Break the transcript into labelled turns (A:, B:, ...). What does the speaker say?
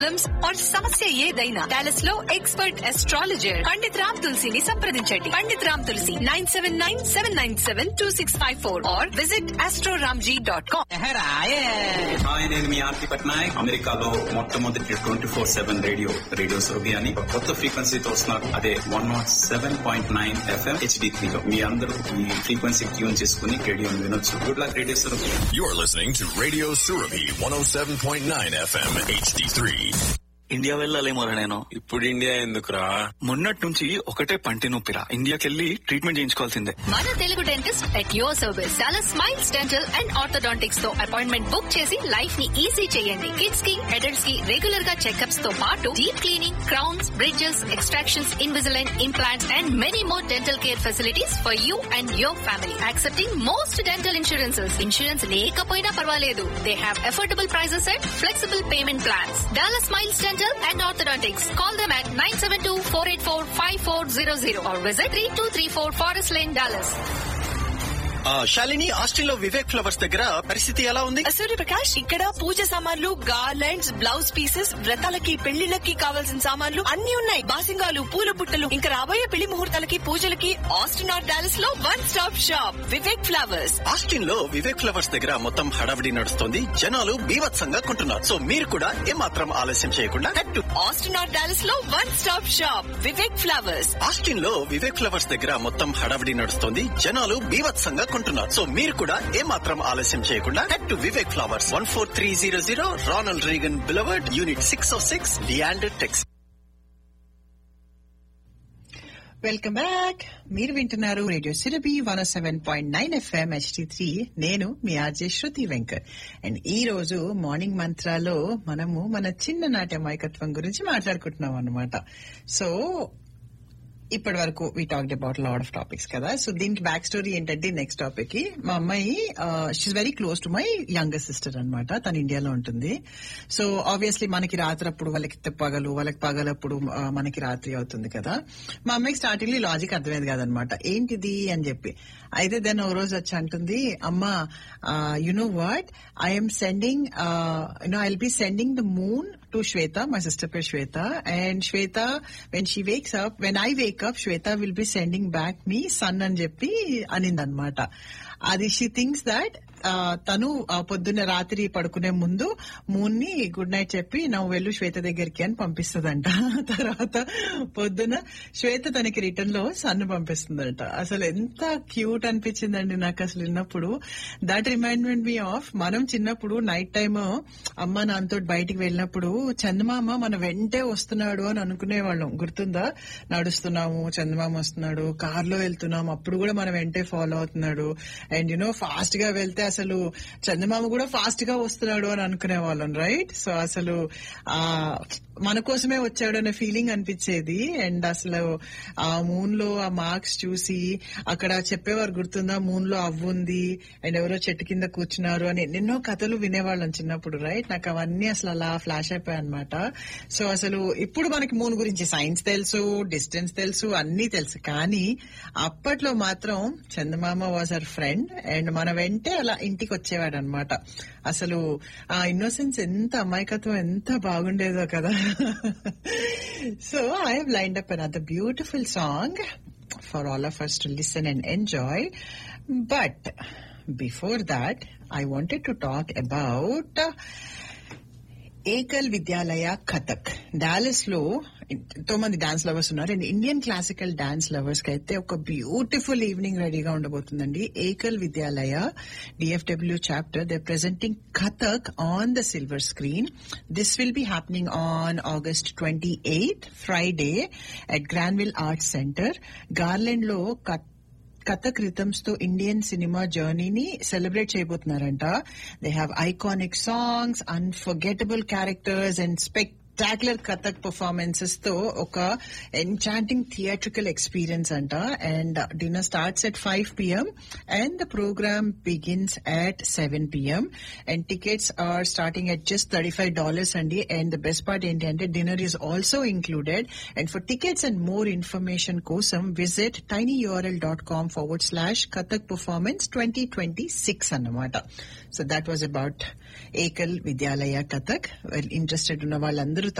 A: Problems और సమస్య ఏదైనా డాలస్ లో ఎక్స్పర్ట్ ఎస్ట్రాలజర్ పండిత్ రామ్ తులసిని సంప్రదించండి Pandit Ram Tulasi nine seven nine seven nine seven two six five four or visit astroramji dot com
B: hi నేను మీ ఆర్తి పట్నాయక్ అమెరికాలో మొట్టమొదటి twenty four seven radio radio సోబి అని ఒక కొత్త ఫ్రీక్వెన్సీతో వస్తున్నారు అదే one nought seven point nine FM HD three లో మీ అందరూ ఈ ఫ్రీక్వెన్సీ ట్యూన్ చేసుకుని రేడియో వినొచ్చు గుడ్ లక్ రేడియో సోబి
C: You're listening to Radio Surabi 107.9 FM HD3.
D: India వెళ్ళాలేమోరా నేను
E: ఇప్పుడు ఇండియా ఎందుకురా
D: మొన్నటి నుంచి ఒకటే పంటి నొప్పిరా ఇండియాకెళ్ళి ట్రీట్మెంట్ చేయించుకోవాల్సిందే
A: మన Telugu dentist at your service Dallas smiles dental and orthodontics తో అపాయింట్మెంట్ బుక్ చేసి లైఫ్ ని ఈజీ చేయండి కిడ్స్ కి అడల్ట్స్ కి రెగ్యులర్ గా చెకప్స్ తో పాటు deep cleaning crowns bridges extractions Invisalign implants and many more dental care facilities for you and your family accepting most dental insurances insurance లేకపోయినా పర్వాలేదు they have affordable prices and flexible payment plans Dallas smiles dental and orthodontics call them at 972-484-5400 or visit 3234 Forest Lane, Dallas.
F: Shalini Austin లో Vivek flowers దగ్గర పరిస్థితి ఎలా ఉంది
G: సూర్యప్రకాష్ ఇక్కడ పూజ సామాన్లు గార్లెండ్స్ బ్లౌజ్ పీసెస్ వ్రతాలకి పెళ్లిళ్ళకి కావాల్సిన సామాన్లు అన్ని ఉన్నాయి బాసింగాలు పూల బుట్టలు ఇంకా రాబోయే పెళ్లి ముహూర్తాలకి పూజలకి ఆస్టిన్ ఆర్ డాలస్ లో one stop shop Vivek flowers
F: Austin లో వివేక్ ఫ్లవర్స్ దగ్గర మొత్తం హడావిడి నడుస్తుంది జనాలు బీభత్సంగా కొంటున్నారు సో మీరు కూడా ఏమాత్రం ఆలస్యం చేయకుండా head to
G: Austin or Dallas లో one stop shop Vivek flowers
F: Austin లో వివేక్ ఫ్లవర్స్ దగ్గర మొత్తం హడావిడి నడుస్తుంది జనాలు బీభత్సంగా కొంటున్నారు సో మీరు కూడా ఏమాత్రం ఆలస్యం చేయకుండా head to Vivek flowers one four three zero zero Ronald Reagan boulevard unit six O six Leander Tex
H: welcome back మీరు వింటున్నారు రేడియో సిరబి one seven point nine FM HD three నేను మీ ఆర్జే శృతి వెంకట్ అండ్ ఈ రోజు మార్నింగ్ మంత్రాలో మనము మన చిన్ననాటి అమాయకత్వం గురించి మాట్లాడుకుంటున్నాం అనమాట సో ఇప్పటి వరకు we talked about lot of topics కదా సో దీనికి బ్యాక్ స్టోరీ ఏంటంటే నెక్స్ట్ టాపిక్ కి మా అమ్మాయి she's very close to my younger sister అనమాట తను ఇండియాలో ఉంటుంది సో ఆబ్వియస్లీ మనకి రాత్రి అప్పుడు వాళ్ళకి పగలు వాళ్ళకి పగలప్పుడు ఆ, మనకి రాత్రి అవుతుంది కదా మా అమ్మాయికి స్టార్టింగ్ లో లాజిక్ అర్థమైంది కాదనమాట ఏంటిది అని చెప్పి అయితే దాన్ని ఓ రోజు వచ్చి అంటుంది అమ్మా you know what I'm sending you know I'll be sending the moon to Shweta, my sister పేరు శ్వేత and Shweta when she wakes up, when I wake up, Shweta will be sending back me sun అని చెప్పి అనిందనమాట అది she things that తను ఆ, పొద్దున్న రాత్రి పడుకునే ముందు మూన్ ని గుడ్ నైట్ చెప్పి నువ్వు వెళ్ళు శ్వేత దగ్గరికి అని పంపిస్తుందంట తర్వాత పొద్దున శ్వేత తనకి రిటర్న్ లో సన్ను పంపిస్తుందంట అసలు ఎంత క్యూట్ అనిపించిందండి నాకు అసలు విన్నప్పుడు దట్ రిమైండ్మెంట్ మీ ఆఫ్ మనం చిన్నప్పుడు నైట్ టైమ్ అమ్మ నాన్నతో బయటికి వెళ్ళినప్పుడు చందమామ మన వెంటే వస్తున్నాడు అని అనుకునేవాళ్ళం గుర్తుందా నడుస్తున్నాము చందమామ వస్తున్నాడు కార్ లో వెళ్తున్నాం అప్పుడు కూడా మన వెంటే ఫాలో అవుతున్నాడు అండ్ యునో ఫాస్ట్ గా వెళ్తే అసలు చందమామ కూడా ఫాస్ట్ గా వస్తున్నాడు అని అనుకునే వాళ్ళం రైట్ సో అసలు ఆ మన కోసమే వచ్చాడు అనే ఫీలింగ్ అనిపించేది అండ్ అసలు ఆ మూన్ లో ఆ మార్క్స్ చూసి అక్కడ చెప్పేవారు గుర్తుందా మూన్ లో అవ్వుంది అండ్ ఎవరో చెట్టు కింద కూర్చున్నారు అని ఎన్నెన్నో కథలు వినేవాళ్ళం చిన్నప్పుడు రైట్ నాకు అవన్నీ అసలు అలా ఫ్లాష్ అయిపోయాయి అనమాట సో అసలు ఇప్పుడు మనకి మూన్ గురించి సైన్స్ తెలుసు డిస్టెన్స్ తెలుసు అన్ని తెలుసు కానీ అప్పట్లో మాత్రం చందమామ వాజ్ అవర్ ఫ్రెండ్ అండ్ మన వెంటే అలా ఇంటికి వచ్చేవాడు అనమాట అసలు ఆ ఇన్నోసెన్స్ ఎంత అమాయకత్వం ఎంత బాగుండేదో కదా so I have lined up another beautiful song for all of us to listen and enjoy. But before that, I wanted to talk about uh, Ekal Vidyalaya Kathak Dallas లో ఎంతో మంది డాన్స్ లవర్స్ ఉన్నారు and Indian classical dance lovers కి అయితే ఒక beautiful evening రెడీగా ఉండబోతుందండి Ekal Vidyalaya DFW chapter they presenting Kathak on the silver screen this will be happening on August twenty eighth Friday at Granville arts center Garland లో కత్ Kathak rhythms తో Indian cinema జర్నీని celebrate చేయబోతున్నారంట they have iconic songs unforgettable characters and spec spectacular Kathak performances తో ఒక enchanting theatrical experience అంట and dinner starts at five PM and the programme begins at seven PM and tickets are starting at just thirty five dollars అండి and the best part ఏంటి అంటే dinner is also included and for tickets and more information కోసం visit tinyurl.com dot com forward slash Kathak performance twenty twenty six అన్నమాట so that was about Ekal Vidyalaya Kathak interested ఉన్న వాళ్ళందరూ